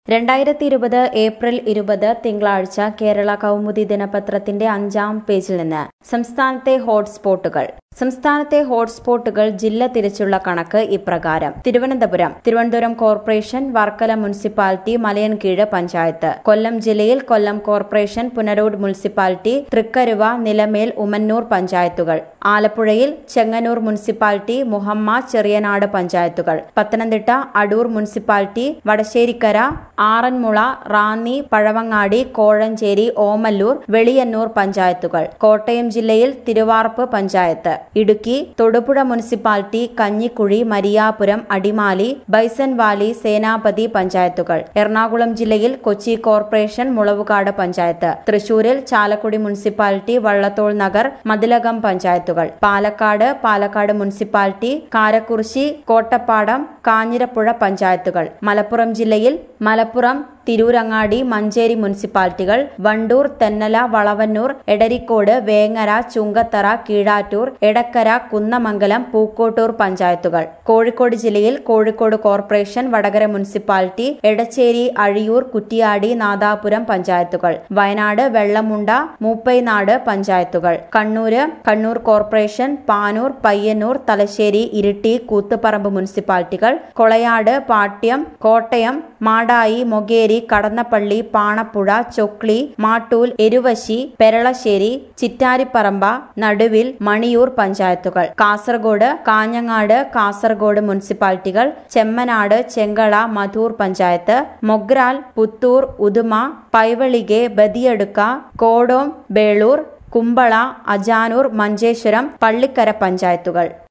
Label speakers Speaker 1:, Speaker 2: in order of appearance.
Speaker 1: രണ്ടായിരത്തി ഇരുപത് ഏപ്രിൽ ഇരുപത് തിങ്കളാഴ്ച കേരള കൗമുദി ദിനപത്രത്തിന്റെ അഞ്ചാം പേജിൽ നിന്ന് സംസ്ഥാനത്തെ ഹോട്ട്സ്പോട്ടുകൾ സംസ്ഥാനത്തെ ഹോട്ട്സ്പോട്ടുകൾ ജില്ല തിരിച്ചുള്ള കണക്ക് ഇപ്രകാരം തിരുവനന്തപുരം തിരുവനന്തപുരം കോർപ്പറേഷൻ വർക്കല മുനിസിപ്പാലിറ്റി മലയൻകീഴ് പഞ്ചായത്ത് കൊല്ലം ജില്ലയിൽ കൊല്ലം കോർപ്പറേഷൻ പുനരൂർ മുനിസിപ്പാലിറ്റി തൃക്കരുവ നിലമേൽ ഉമന്നൂർ പഞ്ചായത്തുകൾ ആലപ്പുഴയിൽ ചെങ്ങന്നൂർ മുനിസിപ്പാലിറ്റി മുഹമ്മ ചെറിയനാട് പഞ്ചായത്തുകൾ പത്തനംതിട്ട അടൂർ മുനിസിപ്പാലിറ്റി വടശ്ശേരിക്കര ആറന്മുള റാന്നി പഴവങ്ങാടി കോഴഞ്ചേരി ഓമല്ലൂർ വെളിയന്നൂർ പഞ്ചായത്തുകൾ കോട്ടയം ജില്ലയിൽ Thiruvarppu panchayat Idukki Thodupuzha municipality Kanjikuzhi Mariyapuram Adimali bison valley Senapathi പഞ്ചായത്തുകൾ എറണാകുളം ജില്ലയിൽ കൊച്ചി കോർപ്പറേഷൻ മുളവുകാട് പഞ്ചായത്ത് തൃശൂരിൽ ചാലക്കുടി മുനിസിപ്പാലിറ്റി വള്ളത്തോൾ നഗർ മതിലകം പഞ്ചായത്തുകൾ പാലക്കാട് പാലക്കാട് മുനിസിപ്പാലിറ്റി കാരക്കുറിശി കോട്ടപ്പാടം കാഞ്ഞിരപ്പുഴ പഞ്ചായത്തുകൾ മലപ്പുറം ജില്ലയിൽ മലപ്പുറം തിരൂരങ്ങാടി മഞ്ചേരി മുനിസിപ്പാലിറ്റികൾ വണ്ടൂർ തെന്നല വളവന്നൂർ എടരിക്കോട് വേങ്ങര ചുങ്കത്തറ കീഴാറ്റൂർ എടക്കര കുന്നമംഗലം പൂക്കോട്ടൂർ പഞ്ചായത്തുകൾ കോഴിക്കോട് ജില്ലയിൽ കോഴിക്കോട് കോർപ്പറേഷൻ വടകര മുനിസിപ്പാലിറ്റി എടച്ചേരി അഴിയൂർ കുറ്റിയാടി നാദാപുരം പഞ്ചായത്തുകൾ വയനാട് വെള്ളമുണ്ട മൂപ്പൈനാട് പഞ്ചായത്തുകൾ കണ്ണൂര് കണ്ണൂർ കോർപ്പറേഷൻ പാനൂർ പയ്യന്നൂർ തലശ്ശേരി ഇരിട്ടി കൂത്തുപറമ്പ് മുനിസിപ്പാലിറ്റികൾ കൊളയാട് പാട്യം കോട്ടയം മാടായി മൊകേരി കടന്നപ്പള്ളി പാണപ്പുഴ ചൊക്ലി മാട്ടൂൽ എരുവശി പെരളശ്ശേരി ചിറ്റാരിപ്പറമ്പ നടുവിൽ മണിയൂർ പഞ്ചായത്തുകൾ കാസർഗോഡ് കാഞ്ഞങ്ങാട് കാസർഗോഡ് മുനിസിപ്പാലിറ്റികൾ ചെമ്മനാട് ചെങ്കള മധൂർ പഞ്ചായത്ത് മൊഗ്രാൽ പുത്തൂർ ഉദുമ പൈവളികെ ബദിയടുക്ക കോടോം ബേളൂർ കുമ്പള അജാനൂർ മഞ്ചേശ്വരം പള്ളിക്കര പഞ്ചായത്തുകൾ